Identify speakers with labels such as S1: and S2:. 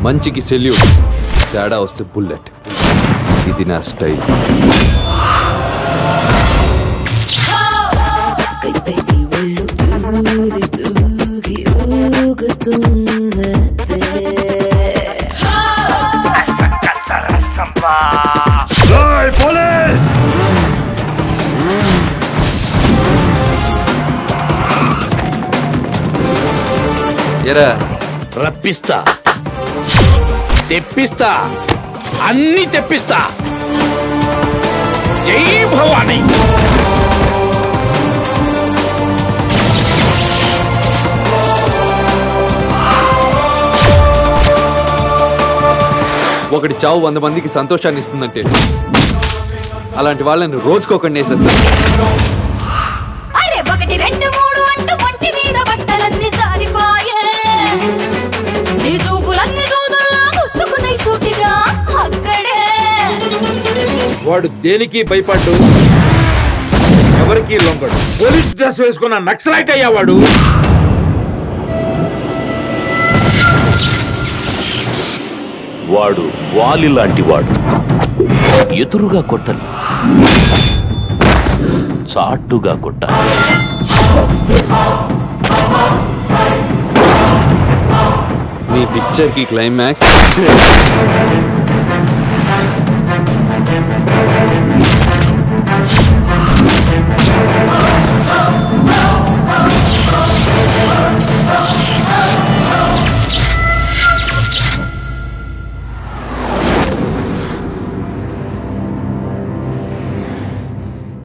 S1: మంచికి సెల్యూట్ తేడా వస్తే బుల్లెట్ ఇది నా స్టైల్
S2: కైతేటి ఒళ్ళు దూరి దూగి ఊగుతున్నదే
S1: ఎరా
S3: రప్పిస్తా తెప్పిస్తా అన్ని తెప్పిస్తా జై భవానీ
S1: ఒకటి చావు వంద మందికి సంతోషాన్ని ఇస్తుందంటే అలాంటి వాళ్ళని రోజుకొకటి వేసేస్తాను
S4: అరే ఒకటి రెండు మూడు అంటూ ఒంటి మీద బట్టలన్నీ జారిపోయే నీ చూపులన్నీ చూదుల్లా గుచ్చుకున్నాయి సూటిగా అక్కడే
S5: వాడు దేనికి భయపడ్డు ఎవరికి లొంగడు పోలీస్ డ్రెస్ వేసుకున్న నక్సలైట్ అయ్యావాడు
S3: వాడు వాలి లాంటి వాడు ఎదురుగా కొట్టను చాటుగా కొట్టాలి
S1: మీ పిక్చర్ కి క్లైమాక్స్